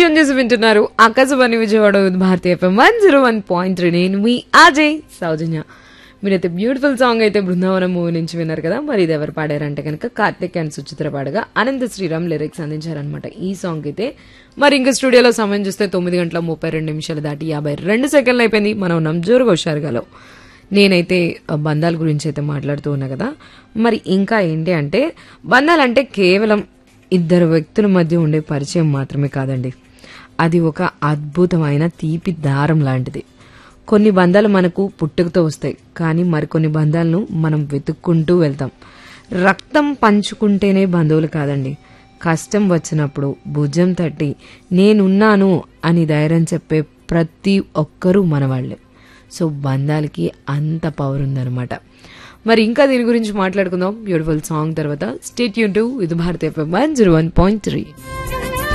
tune చేసి వింటున్నారు Akashvani Vijayawada with Bharatiya FM one zero one point three నేను మీ అజయ్ సౌజన్య మీరైతే బ్యూటిఫుల్ సాంగ్ అయితే బృందావనం మూవీ నుంచి విన్నారు కదా మరి ఇది ఎవరు పాడారంటే కనుక కార్తిక్ అండ్ సుచిత్ర పాడగా అనంత శ్రీరామ్ లిరిక్స్ అందించారనమాట ఈ సాంగ్ అయితే మరి ఇంకా స్టూడియోలో సమయం చూస్తే తొమ్మిది గంటల ముప్పై రెండు నిమిషాలు దాటి యాభై రెండు సెకండ్లు అయిపోయింది మనం నంజోరుగా హుషారుగాలో నేనైతే ఆ, బంధాల గురించి అయితే మాట్లాడుతూ ఉన్నా కదా మరి ఇంకా ఏంటి అంటే బంధాలంటే కేవలం ఇద్దరు వ్యక్తుల మధ్య ఉండే పరిచయం మాత్రమే కాదండి అది ఒక అద్భుతమైన తీపి దారం లాంటిది కొన్ని బంధాలు మనకు పుట్టుకతో వస్తాయి కానీ మరికొన్ని బంధాలను మనం వెతుక్కుంటూ వెళ్తాం రక్తం పంచుకుంటేనే బంధువులు కాదండి కష్టం వచ్చినప్పుడు భుజం తట్టి నేనున్నాను అని ధైర్యం చెప్పే ప్రతి ఒక్కరూ మనవాళ్లే సో బంధాలకి అంత పవర్ ఉందన్నమాట మరి ఇంకా దీని గురించి మాట్లాడుకుందాం బ్యూటిఫుల్ సాంగ్ తర్వాత stay tuned to Bharatiya one zero one point three